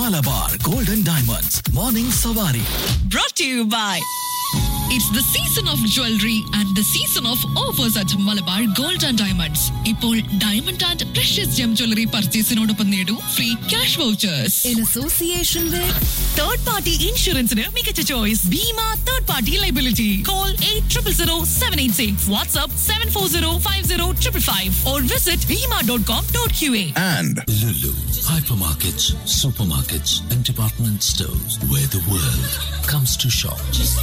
Malabar Golden Diamonds morning സവാരി brought to you by It's the season of jewelry and the season of offers at Malabar Gold and Diamonds. ഇപ്പോൾ diamond and precious gem jewellery പർച്ചേസിനോടൊപ്പം നേടൂ free cash vouchers in association with third party ഇൻഷുറൻസിന് മികച്ച choice Bhima third party liability call eight triple zero seven eight six WhatsApp seven four zero five zero triple five or visit Bhima dot com dot Q A and Lulu, hypermarkets, supermarkets, and department stores where the world comes to shop.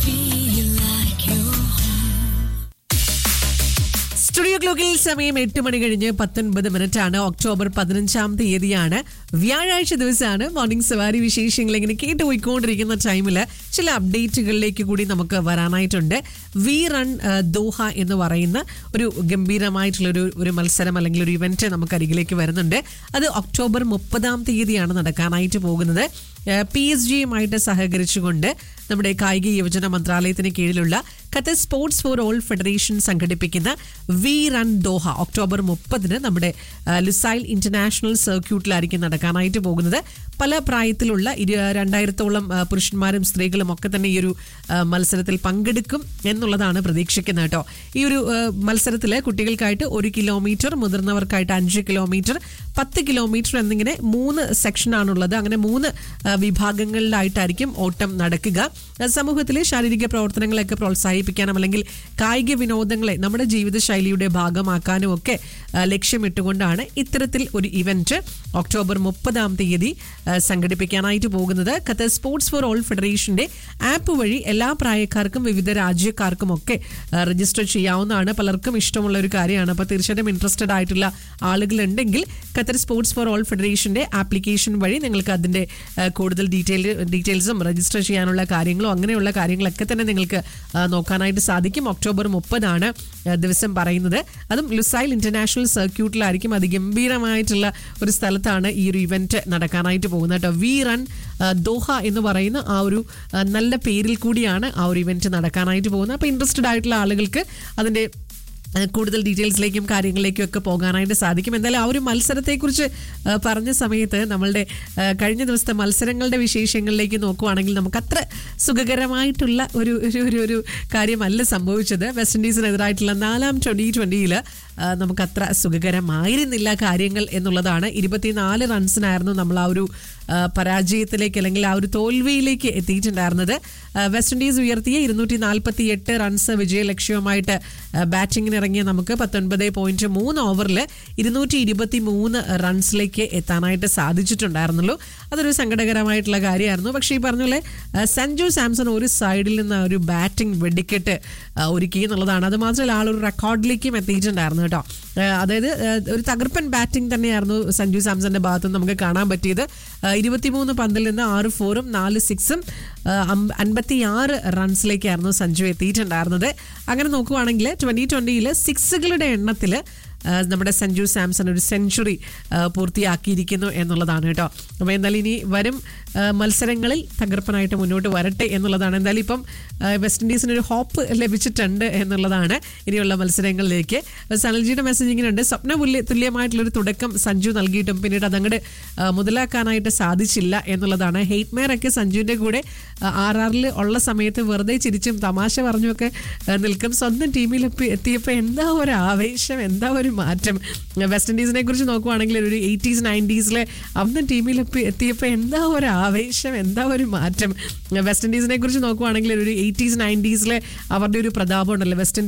Studio ക്ലോക്കിൽ സമയം എട്ട് മണി കഴിഞ്ഞ് പത്തൊൻപത് minute ആണ് October പതിനഞ്ചാം തീയതിയാണ് വ്യാഴാഴ്ച ദിവസമാണ് മോർണിംഗ് സവാരി വിശേഷങ്ങൾ ഇങ്ങനെ കേട്ട് പോയിക്കൊണ്ടിരിക്കുന്ന ടൈമിൽ ചില അപ്ഡേറ്റുകളിലേക്ക് കൂടി നമുക്ക് വരാനായിട്ടുണ്ട് വി റൺ ഏഹ്, ദോഹ എന്ന് പറയുന്ന ഒരു ഗംഭീരമായിട്ടുള്ള ഒരു ഒരു മത്സരം അല്ലെങ്കിൽ ഒരു ഇവന്റ് നമുക്ക് അരികിലേക്ക് വരുന്നുണ്ട് അത് ഒക്ടോബർ മുപ്പതാം തീയതിയാണ് നടക്കാനായിട്ട് പോകുന്നത് പി എസ് ജിയുമായിട്ട് സഹകരിച്ചുകൊണ്ട് നമ്മുടെ കായിക യുവജന മന്ത്രാലയത്തിന് കീഴിലുള്ള Qatar sports for all federation സംഘടിപ്പിക്കുന്ന വി റൺ ദോഹ ഒക്ടോബർ മുപ്പതിന് നമ്മുടെ ആ, ലുസൈൽ ഇന്റർനാഷണൽ സർക്യൂട്ടിലായിരിക്കും നടക്കാനായിട്ട് പോകുന്നത് പല പ്രായത്തിലുള്ള ഇരു രണ്ടായിരത്തോളം ആ, പുരുഷന്മാരും സ്ത്രീകളും ഒക്കെ തന്നെ ഈ ഒരു ആ, മത്സരത്തിൽ പങ്കെടുക്കും എന്നുള്ളതാണ് പ്രതീക്ഷിക്കുന്നത് കേട്ടോ ഈ ഒരു മത്സരത്തിൽ കുട്ടികൾക്കായിട്ട് ഒരു കിലോമീറ്റർ മുതിർന്നവർക്കായിട്ട് അഞ്ച് കിലോമീറ്റർ പത്ത് കിലോമീറ്റർ എന്നിങ്ങനെ മൂന്ന് സെക്ഷനാണുള്ളത് അങ്ങനെ മൂന്ന് ആ, വിഭാഗങ്ങളിലായിട്ടായിരിക്കും ഓട്ടം നടക്കുക ആ, സമൂഹത്തിലെ ശാരീരിക പ്രവർത്തനങ്ങളെയൊക്കെ പ്രോത്സാഹിപ്പിക്കാനും അല്ലെങ്കിൽ കായിക വിനോദങ്ങളെ നമ്മുടെ ജീവിതശൈലിയുടെ ഭാഗമാക്കാനും ഒക്കെ ആ, ലക്ഷ്യമിട്ടുകൊണ്ടാണ് ഇത്തരത്തിൽ ഒരു ഇവന്റ് ഒക്ടോബർ മുപ്പതാം തീയതി ആ, സംഘടിപ്പിക്കാനായിട്ട് പോകുന്നത് ഖത്തർ സ്പോർട്സ് ഫോർ ഓൾ ഫെഡറേഷന്റെ ആപ്പ് വഴി എല്ലാ പ്രായക്കാർക്കും വിവിധ രാജ്യക്കാർക്കും ഒക്കെ ആ, രജിസ്റ്റർ ചെയ്യാവുന്നതാണ് പലർക്കും ഇഷ്ടമുള്ള ഒരു കാര്യമാണ് അപ്പോൾ തീർച്ചയായിട്ടും ഇൻട്രസ്റ്റഡ് ആയിട്ടുള്ള ആളുകൾ ഉണ്ടെങ്കിൽ ഖത്തർ സ്പോർട്സ് ഫോർ ഓൾ ഫെഡറേഷന്റെ ആപ്ലിക്കേഷൻ വഴി നിങ്ങൾക്ക് അതിന്റെ ആ, കൂടുതൽ ഡീറ്റെയിൽ ഡീറ്റെയിൽസും രജിസ്റ്റർ ചെയ്യാനുള്ള കാര്യങ്ങളോ അങ്ങനെയുള്ള കാര്യങ്ങളൊക്കെ തന്നെ നിങ്ങൾക്ക് ആ, നോക്കാനായിട്ട് സാധിക്കും ഒക്ടോബർ മുപ്പതാണ് ദിവസം പറയുന്നത് അതും ലുസൈൽ ഇന്റർനാഷണൽ സർക്യൂട്ടിലായിരിക്കും അതിഗംഭീരമായിട്ടുള്ള ഒരു സ്ഥലത്താണ് ഈ ഒരു ഇവന്റ് നടക്കാനായിട്ട് പോകുന്നത് കേട്ടോ വി റൺ ദോഹ എന്ന് പറയുന്ന ആ ഒരു ആ, നല്ല പേരിൽ കൂടിയാണ് ആ ഒരു ഇവന്റ് നടക്കാനായിട്ട് പോകുന്നത് അപ്പോൾ ഇൻട്രസ്റ്റഡ് ആയിട്ടുള്ള ആളുകൾക്ക് അതിന്റെ ആ, കൂടുതൽ ഡീറ്റെയിൽസിലേക്കും കാര്യങ്ങളിലേക്കും ഒക്കെ പോകാനായിട്ട് സാധിക്കും എന്തായാലും ആ ഒരു മത്സരത്തെക്കുറിച്ച് ആ, പറഞ്ഞ സമയത്ത് നമ്മളുടെ ആ, കഴിഞ്ഞ ദിവസത്തെ മത്സരങ്ങളുടെ വിശേഷങ്ങളിലേക്ക് നോക്കുവാണെങ്കിൽ നമുക്ക് അത്ര സുഖകരമായിട്ടുള്ള ഒരു ഒരു ഒരു ഒരു കാര്യമല്ല സംഭവിച്ചത് വെസ്റ്റ് ഇൻഡീസിനെതിരായിട്ടുള്ള നാലാം ട്വന്റി ട്വന്റിയിൽ നമുക്ക് അത്ര സുഖകരമായിരുന്നില്ല കാര്യങ്ങൾ എന്നുള്ളതാണ് ഇരുപത്തിനാല് റൺസിനായിരുന്നു നമ്മൾ ആ ഒരു ആ, പരാജയത്തിലേക്ക് അല്ലെങ്കിൽ ആ ഒരു തോൽവിയിലേക്ക് എത്തിയിട്ടുണ്ടായിരുന്നത് ആ, വെസ്റ്റ് ഇൻഡീസ് ഉയർത്തിയ ഇരുന്നൂറ്റി നാൽപ്പത്തി എട്ട് റൺസ് വിജയ ലക്ഷ്യവുമായിട്ട് ആ, ബാറ്റിങ്ങിന് ഇറങ്ങിയ നമുക്ക് പത്തൊൻപത് പോയിന്റ് മൂന്ന് ഓവറിൽ ഇരുന്നൂറ്റി ഇരുപത്തി മൂന്ന് റൺസിലേക്ക് എത്താനായിട്ട് സാധിച്ചിട്ടുണ്ടായിരുന്നുള്ളൂ അതൊരു സങ്കടകരമായിട്ടുള്ള കാര്യമായിരുന്നു പക്ഷേ ഈ പറഞ്ഞ പോലെ ആ, സഞ്ജു സാംസൺ ഒരു സൈഡിൽ നിന്ന് ഒരു ബാറ്റിംഗ് വെടിക്കെട്ട് ആ, ഒരുക്കി എന്നുള്ളതാണ് അത് മാത്രമല്ല ആളൊരു റെക്കോർഡിലേക്കും എത്തിയിട്ടുണ്ടായിരുന്നു കേട്ടോ ആ, അതായത് ആ, ഒരു തകർപ്പൻ ബാറ്റിംഗ് തന്നെയായിരുന്നു സഞ്ജു സാംസന്റെ ഭാഗത്ത് നിന്ന് നമുക്ക് കാണാൻ പറ്റിയത് ആ, ഇരുപത്തിമൂന്ന് പന്തിൽ നിന്ന് ആറ് ഫോറും നാല് സിക്സും അൻപത്തി ആറ് റൺസിലേക്കായിരുന്നു സഞ്ജു എത്തിയിട്ടുണ്ടായിരുന്നത് അങ്ങനെ നോക്കുവാണെങ്കിൽ ട്വന്റി ട്വന്റിയിൽ സിക്സുകളുടെ എണ്ണത്തിൽ ആ, നമ്മുടെ സഞ്ജു സാംസൺ ഒരു സെഞ്ചുറി പൂർത്തിയാക്കിയിരിക്കുന്നു എന്നുള്ളതാണ് കേട്ടോ അപ്പോൾ എന്തായാലും ഇനി വരും ആ, മത്സരങ്ങളിൽ തകർപ്പനായിട്ട് മുന്നോട്ട് വരട്ടെ എന്നുള്ളതാണ് എന്തായാലും ഇപ്പം ആ, വെസ്റ്റ് ഇൻഡീസിന് ഒരു ഹോപ്പ് ലഭിച്ചിട്ടുണ്ട് എന്നുള്ളതാണ് ഇനിയുള്ള മത്സരങ്ങളിലേക്ക് സനൽജിയുടെ മെസ്സേജ് ഇങ്ങനെയുണ്ട് സ്വപ്ന തുല്യ തുല്യമായിട്ടുള്ളൊരു തുടക്കം സഞ്ജു നൽകിയിട്ടും പിന്നീട് അതങ്ങോട്ട് ആ, മുതലാക്കാനായിട്ട് സാധിച്ചില്ല എന്നുള്ളതാണ് ഹെയ്റ്റ് മേയറൊക്കെ സഞ്ജുവിൻ്റെ കൂടെ ആർ ആറിൽ ഉള്ള സമയത്ത് വെറുതെ ചിരിച്ചും തമാശ പറഞ്ഞുമൊക്കെ ആ, നിൽക്കും സ്വന്തം ടീമിൽ എത്തിയപ്പോൾ എന്താ ഒരു ആവേശം എന്താ ഒരു മാറ്റം വെസ്റ്റ് ഇൻഡീസിനെ കുറിച്ച് നോക്കുവാണെങ്കിൽ ഒരു എയ്റ്റീസ് നയൻറ്റീസിലെ അന്ന് ടീമിൽ എത്തിയപ്പോൾ എന്താ ഒരു ആവേശം എന്താ ഒരു മാറ്റം വെസ്റ്റ് ഇൻഡീസിനെ കുറിച്ച് നോക്കുവാണെങ്കിൽ ഒരു എയ്റ്റീസ് നയൻറ്റീസിലെ അവരുടെ ഒരു പ്രതാപം ഉണ്ടല്ലോ വെസ്റ്റ്